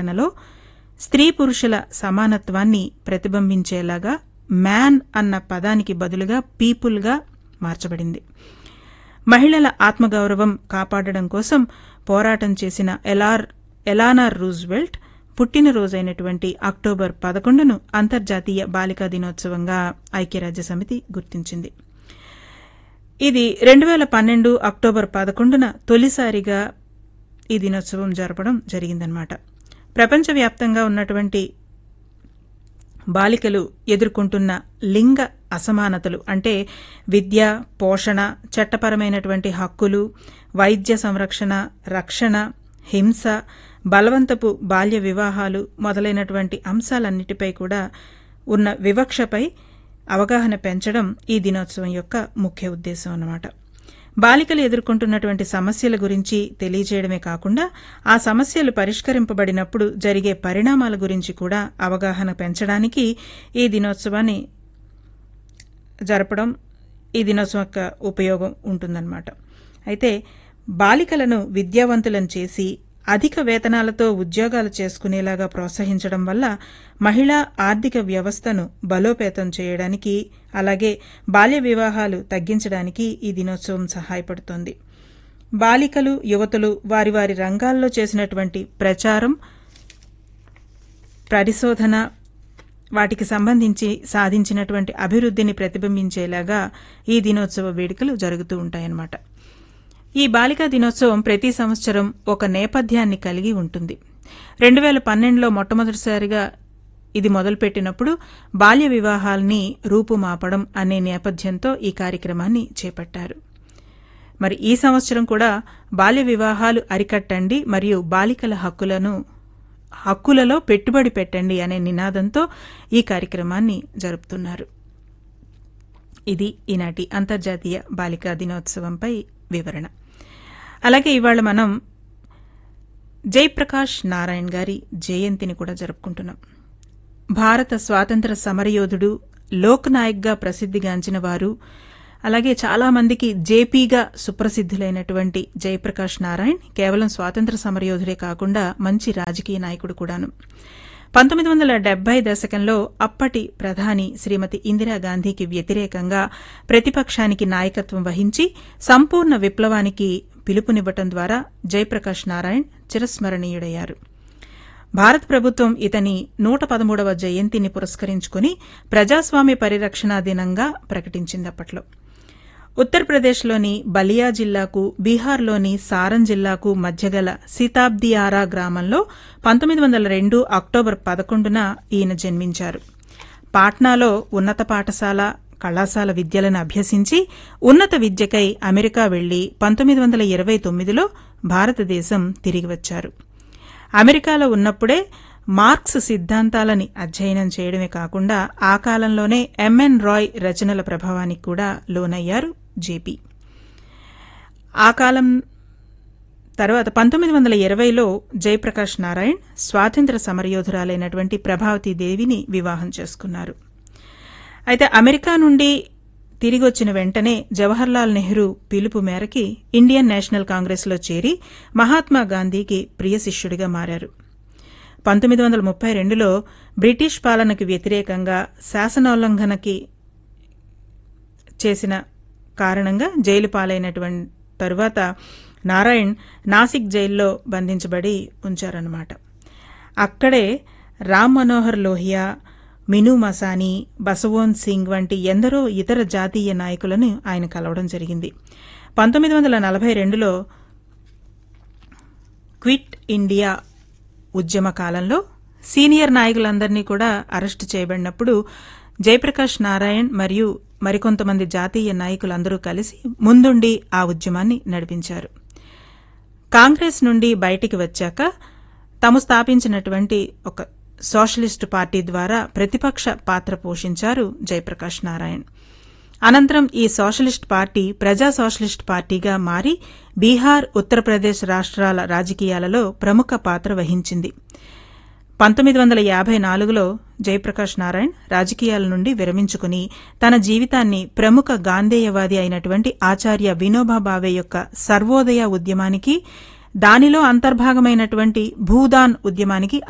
ప్రకటనలో స్త్రీ పురుషుల సమానత్వాన్ని ప్రతిబింబించేలాగా మ్యాన్ అన్న పదానికి బదులుగా పీపుల్గా మార్చబడింది మహిళల ఆత్మగౌరవం కాపాడడం కోసం పోరాటం చేసిన ఎలార్ ఎలానార్ రూజ్వెల్ట్ పుట్టినరోజైనటువంటి అక్టోబర్ పదకొండును అంతర్జాతీయ బాలికా దినోత్సవంగా ఐక్యరాజ్య సమితి గుర్తించింది ఇది రెండు వేల పన్నెండు అక్టోబర్ పదకొండున తొలిసారిగా ఈ దినోత్సవం జరపడం జరిగిందన్నమాట ప్రపంచవ్యాప్తంగా ఉన్నటువంటి బాలికలు ఎదుర్కొంటున్న లింగ అసమానతలు అంటే విద్య పోషణ చట్టపరమైనటువంటి హక్కులు వైద్య సంరక్షణ రక్షణ హింస బలవంతపు బాల్య వివాహాలు మొదలైనటువంటి అంశాలన్నిటిపై కూడా ఉన్న వివక్షపై అవగాహన పెంచడం ఈ దినోత్సవం యొక్క ముఖ్య ఉద్దేశం అన్నమాట బాలికలు ఎదుర్కొంటున్నటువంటి సమస్యల గురించి తెలియజేయడమే కాకుండా ఆ సమస్యలు పరిష్కరింపబడినప్పుడు జరిగే పరిణామాల గురించి కూడా అవగాహన పెంచడానికి ఈ దినోత్సవాన్ని జరపడం ఈ దినోత్సవం యొక్క ఉపయోగం ఉంటుందన్నమాట అయితే బాలికలను విద్యావంతులను చేసి అధిక వేతనాలతో ఉద్యోగాలు చేసుకునేలాగా ప్రోత్సహించడం వల్ల మహిళా ఆర్థిక వ్యవస్థను బలోపేతం చేయడానికి అలాగే బాల్య వివాహాలు తగ్గించడానికి ఈ దినోత్సవం సహాయపడుతోంది బాలికలు యువతులు వారి వారి రంగాల్లో చేసినటువంటి ప్రచారం పరిశోధన వాటికి సంబంధించి సాధించినటువంటి అభివృద్ధిని ప్రతిబింబించేలాగా ఈ దినోత్సవ వేడుకలు జరుగుతూ ఉంటాయన్నమాట ఈ బాలికా దినోత్సవం ప్రతి సంవత్సరం ఒక నేపథ్యాన్ని కలిగి ఉంటుంది రెండు వేల పన్నెండులో మొట్టమొదటిసారిగా ఇది మొదలుపెట్టినప్పుడు బాల్య వివాహాల్ని రూపుమాపడం అనే నేపథ్యంతో ఈ కార్యక్రమాన్ని చేపట్టారు మరి ఈ సంవత్సరం కూడా బాల్య వివాహాలు అరికట్టండి మరియు బాలికల హక్కులను హక్కులలో పెట్టుబడి పెట్టండి అనే నినాదంతో ఈ కార్యక్రమాన్ని జరుపుతున్నారు ఇది ఈనాటి అంతర్జాతీయ బాలికా దినోత్సవంపై వివరణ అలాగే ఇవాళ మనం జయప్రకాష్ నారాయణ్ గారి జయంతిని కూడా జరుపుకుంటున్నాం భారత స్వాతంత్ర సమరయోధుడు లోక్ నాయక్గా ప్రసిద్దిగాంచిన వారు అలాగే చాలా మందికి జేపీగా సుప్రసిద్ధులైనటువంటి జయప్రకాష్ నారాయణ్ కేవలం స్వాతంత్ర సమరయోధుడే కాకుండా మంచి రాజకీయ నాయకుడు కూడాను పంతొమ్మిది వందల డెబ్బై దశకంలో అప్పటి ప్రధాని శ్రీమతి ఇందిరాగాంధీకి వ్యతిరేకంగా ప్రతిపక్షానికి నాయకత్వం వహించి సంపూర్ణ విప్లవానికి పిలుపునివ్వటం ద్వారా జయప్రకాష్ నారాయణ్ చిరస్మరణీయుడయ్యారు భారత ప్రభుత్వం ఇతని నూట పదమూడవ జయంతిని పురస్కరించుకుని ప్రజాస్వామ్య పరిరక్షణ దినంగా ప్రకటించింది అప్పట్లో ఉత్తరప్రదేశ్లోని బలియా జిల్లాకు బీహార్లోని సారన్ జిల్లాకు మధ్యగల సీతాబ్దియారా గ్రామంలో పంతొమ్మిది వందల రెండు అక్టోబర్ పదకొండున ఈయన జన్మించారు పాట్నాలో ఉన్నత పాఠశాల కళాశాల విద్యలను అభ్యసించి ఉన్నత విద్యకై అమెరికా వెళ్లి పంతొమ్మిది వందల ఇరవై తొమ్మిదిలో భారతదేశం తిరిగి వచ్చారు అమెరికాలో ఉన్నప్పుడే మార్క్స్ సిద్ధాంతాలని అధ్యయనం చేయడమే కాకుండా ఆ కాలంలోనే ఎంఎన్ రాయ్ రచనల ప్రభావానికి కూడా లోనయ్యారు జేపీ ఆ కాలం తర్వాత పంతొమ్మిది వందల ఇరవైలో జయప్రకాష్ నారాయణ్ స్వాతంత్ర సమరయోధురాలైనటువంటి ప్రభావతి దేవిని వివాహం చేసుకున్నారు అయితే అమెరికా నుండి తిరిగి వచ్చిన వెంటనే జవహర్లాల్ నెహ్రూ పిలుపు మేరకి ఇండియన్ నేషనల్ కాంగ్రెస్లో చేరి మహాత్మా గాంధీకి ప్రియ శిష్యుడిగా మారారు పంతొమ్మిది వందల ముప్పై రెండులో బ్రిటిష్ పాలనకు వ్యతిరేకంగా శాసనోల్లంఘనకి చేసిన కారణంగా జైలు పాలైనటువంటి తరువాత నారాయణ్ నాసిక్ జైల్లో బంధించబడి ఉంచారన్నమాట అక్కడే రామ్ మనోహర్ లోహియా మిను మసానీ బసవోన్ సింగ్ వంటి ఎందరో ఇతర జాతీయ నాయకులను ఆయన కలవడం జరిగింది పంతొమ్మిది వందల నలభై రెండులో క్విట్ ఇండియా ఉద్యమ కాలంలో సీనియర్ నాయకులందరినీ కూడా అరెస్టు చేయబడినప్పుడు జయప్రకాష్ నారాయణ్ మరియు మరికొంతమంది జాతీయ నాయకులందరూ కలిసి ముందుండి ఆ ఉద్యమాన్ని నడిపించారు కాంగ్రెస్ నుండి బయటికి వచ్చాక తాము స్థాపించినటువంటి ఒక సోషలిస్టు పార్టీ ద్వారా ప్రతిపక్ష పాత్ర పోషించారు జయప్రకాష్ నారాయణ్ అనంతరం ఈ సోషలిస్ట్ పార్టీ ప్రజా సోషలిస్ట్ పార్టీగా మారి బీహార్ ఉత్తరప్రదేశ్ రాష్ట్రాల రాజకీయాలలో ప్రముఖ పాత్ర వహించింది పంతొమ్మిది వందల యాభై నాలుగులో జయప్రకాష్ నారాయణ్ రాజకీయాల నుండి విరమించుకుని తన జీవితాన్ని ప్రముఖ గాంధేయవాది అయినటువంటి ఆచార్య వినోబా భావే యొక్క సర్వోదయ ఉద్యమానికి దానిలో అంతర్భాగమైనటువంటి భూదాన్ ఉద్యమానికి